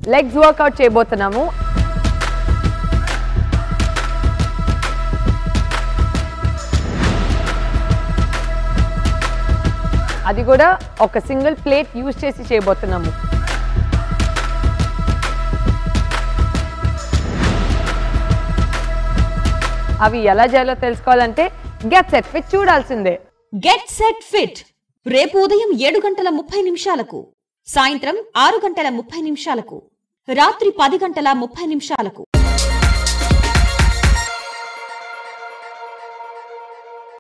legs work out చేయబోతున్నాము అది కూడా ఒక సింగిల్ ప్లేట్ యూజ్ చేసి చేయబోతున్నాము అవి ఎలా చేయాలో తెలుసుకోవాలంటే గెట్ సెట్ ఫిట్ చూడాల్సిందే గెట్ సెట్ ఫిట్ రేపు ఉదయం ఏడు గంటల ముప్పై నిమిషాలకు సాయంత్రం ఆరు గంటల ముప్పై నిమిషాలకు రాత్రి పది గంటల ముప్పై నిమిషాలకు